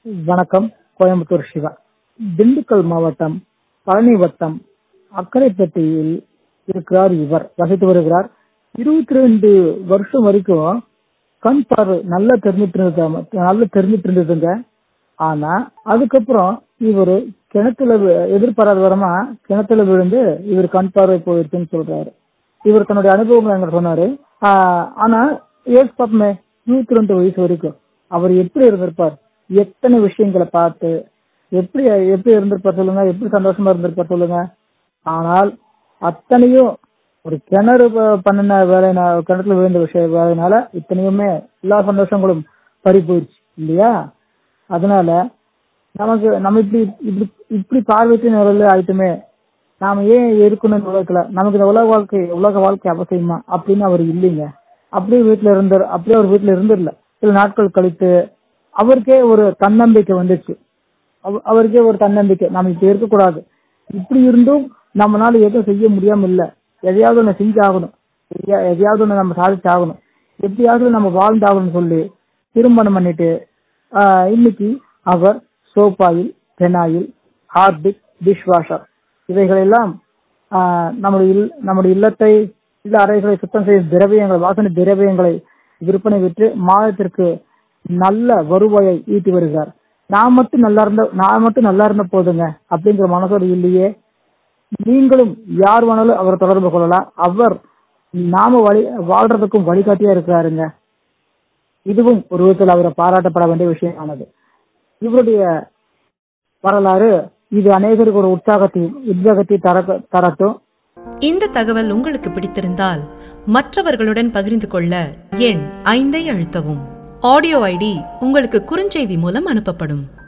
வணக்கம் கோயம்புத்தூர் சிவா திண்டுக்கல் மாவட்டம் பழனி வட்டம் அக்கரைப்பட்டியில் இருக்கிறார் இவர் வசித்து வருகிறார் இருபத்தி ரெண்டு வருஷம் வரைக்கும் கண் பார்வை நல்லா தெரிஞ்சிட்டு இருந்தது நல்லா தெரிஞ்சிட்டு இருந்ததுங்க ஆனா அதுக்கப்புறம் இவரு கிணத்துல வி- எதிர்பாராத வரமா கிணத்துல விழுந்து இவர் கண் பார்வை போயிடுச்சுன்னு சொல்றாரு இவர் தன்னுடைய அனுபவங்களை எங்க சொன்னாரு ஆஹ் ஆனா ஏஸ் பாப்பமே இருபத்தி ரெண்டு வயசு வரைக்கும் அவர் எப்படி இருந்திருப்பார் எத்தனை விஷயங்களை பார்த்து எப்படி எப்படி இருந்திருப்பார் சொல்லுங்க எப்படி சந்தோஷமா இருந்திருப்பார் சொல்லுங்க ஆனால் அத்தனையும் ஒரு கிணறு ப- பண்ணின வேலையினா கிணத்துல விழுந்த விஷய வேலையினால இத்தனையுமே எல்லா சந்தோஷங்களும் பறி போயிடுச்சு இல்லையா அதனால நமக்கு நம்ம இப்படி இப்படி இப்படி பார்வைக்கு நிலையில ஆயிட்டுமே நாம ஏன் இருக்கணும் இந்த உலகத்துல நமக்கு இந்த உலக வாழ்க்கை உலக வாழ்க்கை அவசியமா அப்படின்னு அவர் இல்லைங்க அப்படியே வீட்டுல இருந்தார் அப்படியே அவர் வீட்டுல இருந்துடல சில நாட்கள் கழித்து அவருக்கே ஒரு தன்னம்பிக்கை வந்துச்சு அவ- அவருக்கே ஒரு தன்னம்பிக்கை நாம இப்படி இருக்கக்கூடாது இப்படி இருந்தும் நம்மளால எதுவும் செய்ய முடியாம இல்ல எதையாவது ஒண்ணு செஞ்சாகணும் எதையா- எதையாவது ஒண்ணு நம்ம சாதிச்சாகணும் எப்படியாவது நம்ம வாழ்ந்தாகணும்னு சொல்லி திருமணம் பண்ணிட்டு ஆஹ் இன்னைக்கு அவர் soap oil phenyl Harpic dishwasher இவைகளெல்லாம் ஆஹ் நம்முடைய இல்- நம்முடைய இல்லத்தை இல்ல அறைகளை சுத்தம் செய்யும் திரவியங்கள் வாசனை திரவியங்களை விற்பனை விற்று மாதத்திற்கு நல்ல வருவாயை ஈட்டி வருகிறார் நான் மட்டும் நல்லா இருந்த நான் மட்டும் நல்லா இருந்த போதுங்க அப்படிங்கிற மனசோடு இல்லையே நீங்களும் யார் வேணாலும் அவரை தொடர்பு கொள்ளலாம் அவர் நாம வழி வாழ்றதுக்கும் வழிகாட்டியா இருக்கிறாருங்க இதுவும் ஒரு விதத்தில் அவரை பாராட்டப்பட வேண்டிய விஷயமானது இவருடைய வரலாறு இது அநேகருக்கு ஒரு உற்சாகத்தையும் உத்வேகத்தை தர தரட்டும் இந்த தகவல் உங்களுக்கு பிடித்திருந்தால் மற்றவர்களுடன் பகிர்ந்து கொள்ள எண் ஐந்தை அழுத்தவும் ஆடியோ ஐடி உங்களுக்கு குறுஞ்செய்தி மூலம் அனுப்பப்படும்